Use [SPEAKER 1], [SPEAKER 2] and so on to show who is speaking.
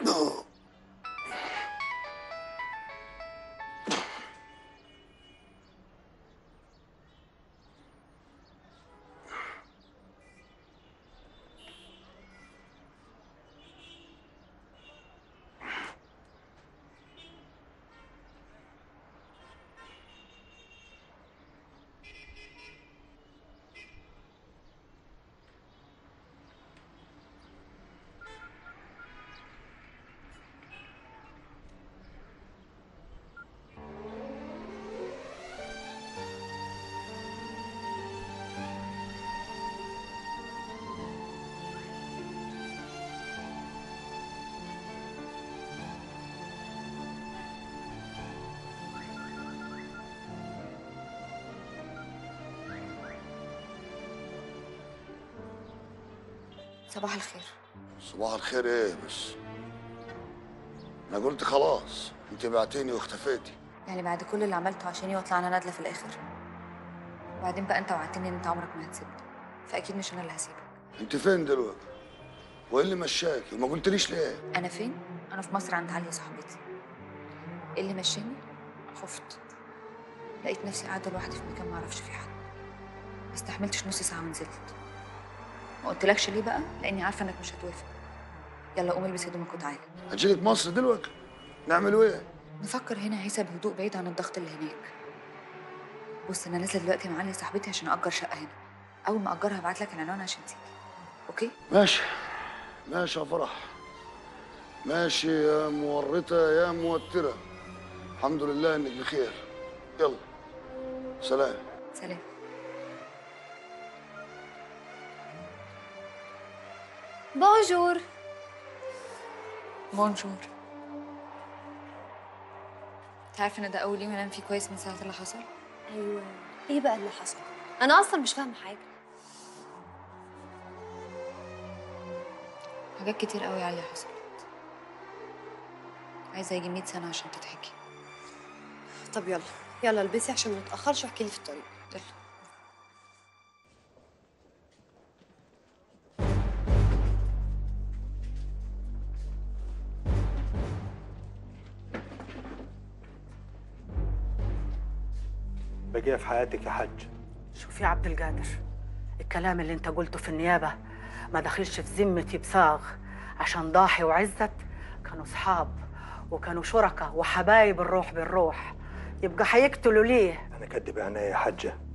[SPEAKER 1] صباح الخير
[SPEAKER 2] صباح الخير ايه بس انا قلت خلاص انت بعتيني واختفيتي
[SPEAKER 1] يعني بعد كل اللي عملته عشاني واطلع انا نادله في الاخر وبعدين بقى انت وعدتني ان انت عمرك ما هتسيبني فاكيد مش انا اللي هسيبك
[SPEAKER 2] انت فين دلوقتي وايه اللي مشاكي وما قلتليش ليه
[SPEAKER 1] انا فين انا في مصر عند عليا صاحبتي ايه اللي مشاني خفت لقيت نفسي قاعده لوحدي في مكان ما اعرفش فيه حد ما استحملتش نص ساعه ونزلت ما قلتلكش ليه بقى لاني عارفه انك مش هتوافق يلا قوم البس هدومك وتعالى
[SPEAKER 2] هجيلك مصر دلوقتي نعمل ايه
[SPEAKER 1] نفكر هنا عيسى بهدوء بعيد عن الضغط اللي هناك بص انا نازله دلوقتي مع علي صاحبتي عشان اجر شقه هنا اول ما اجرها هبعت لك العنوان عشان تيجي اوكي
[SPEAKER 2] ماشي ماشي يا فرح ماشي يا مورطة يا موترة الحمد لله انك بخير يلا سلام
[SPEAKER 1] سلام
[SPEAKER 3] بونجور
[SPEAKER 1] بونجور تعرف ان ده اول يوم انام فيه كويس من ساعه اللي حصل
[SPEAKER 3] ايوه ايه بقى اللي حصل انا اصلا مش فاهمه حاجه
[SPEAKER 1] حاجات كتير قوي عليا حصلت عايزه يجي 100 سنه عشان تتحكي
[SPEAKER 3] طب يلا يلا البسي عشان ما نتاخرش واحكي لي في الطريق
[SPEAKER 1] يلا
[SPEAKER 4] بقية في حياتك يا حاج
[SPEAKER 5] شوف يا عبد القادر الكلام اللي انت قلته في النيابة ما دخلش في ذمتي بصاغ عشان ضاحي وعزت كانوا صحاب وكانوا شركاء وحبايب الروح بالروح يبقى هيقتلوا ليه
[SPEAKER 4] أنا كدب عينيا يا حاجة